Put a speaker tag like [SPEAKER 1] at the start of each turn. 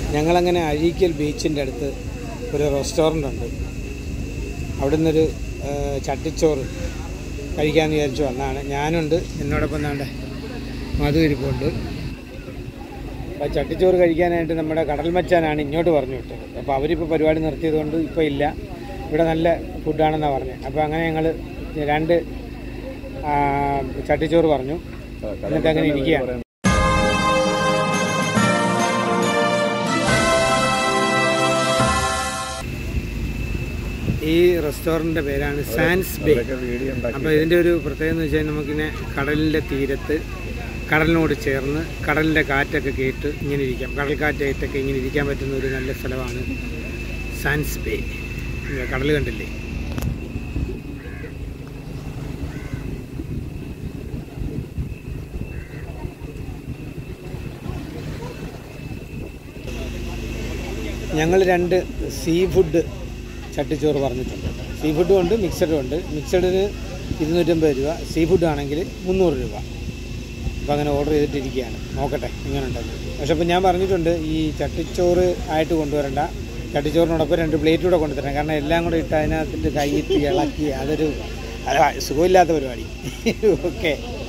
[SPEAKER 1] ഞങ്ങളങ്ങനെ അഴീക്കൽ ബീച്ചിൻ്റെ അടുത്ത് ഒരു റെസ്റ്റോറൻ്റ് ഉണ്ട് അവിടെ നിന്നൊരു ആ, ചട്ടിച്ചോറ് കഴിക്കാമെന്ന് വിചാരിച്ചു വന്നതാണ് ഞാനുണ്ട് എന്നോടൊപ്പം നാണ്ടെ മധു ഇരിപ്പുണ്ട് അപ്പോൾ ചട്ടിച്ചോറ് കഴിക്കാനായിട്ട് നമ്മുടെ കടൽ മച്ചാനാണ് ഇങ്ങോട്ട് പറഞ്ഞു വിട്ടത് അപ്പോൾ അവരിപ്പോൾ പരിപാടി നിർത്തിയതുകൊണ്ട് ഇപ്പോൾ ഇല്ല ഇവിടെ നല്ല ഫുഡാണെന്നാണ് പറഞ്ഞത് അപ്പോൾ അങ്ങനെ ഞങ്ങൾ രണ്ട് ആ, ചട്ടിച്ചോറ് പറഞ്ഞു എന്നിട്ട് അങ്ങനെ ഇരിക്കുകയാണ് ഈ റെസ്റ്റോറൻറ്റിൻ്റെ പേരാണ് സാൻസ് ബേ അപ്പോൾ ഇതിൻ്റെ ഒരു പ്രത്യേകത എന്ന് വെച്ചാൽ നമുക്കിങ്ങനെ കടലിൻ്റെ തീരത്ത് കടലിനോട് ചേർന്ന് കടലിൻ്റെ കാറ്റൊക്കെ കേട്ട് ഇങ്ങനെ ഇരിക്കാം കടൽ കാറ്റേറ്റൊക്കെ ഇങ്ങനെ ഇരിക്കാൻ പറ്റുന്ന ഒരു നല്ല സ്ഥലമാണ് സാൻസ് ബേ ഇങ്ങനെ കടൽ കണ്ടില്ലേ ഞങ്ങൾ രണ്ട് സീ ഫുഡ് ചട്ടിച്ചോറ് പറഞ്ഞിട്ടുണ്ട് സീ ഫുഡും ഉണ്ട് മിക്സഡും ഉണ്ട് മിക്സഡിന് ഇരുന്നൂറ്റമ്പത് രൂപ സീ ഫുഡ് ആണെങ്കിൽ മുന്നൂറ് രൂപ അപ്പോൾ അങ്ങനെ ഓർഡർ ചെയ്തിട്ടിരിക്കുകയാണ് നോക്കട്ടെ എങ്ങനെ ഉണ്ടെന്ന് പക്ഷെ അപ്പോൾ ഞാൻ പറഞ്ഞിട്ടുണ്ട് ഈ ചട്ടിച്ചോറ് ആയിട്ട് കൊണ്ടുവരണ്ട ചട്ടിച്ചോറിനോടൊപ്പം രണ്ട് പ്ലേറ്റ് കൂടെ കൊണ്ടുതരണം കാരണം എല്ലാം കൂടെ ഇട്ട് അതിനകത്തിട്ട് കൈയിട്ട് ഇളക്കി അതൊരു അല്ല സുഖമില്ലാത്ത പരിപാടി ഓക്കെ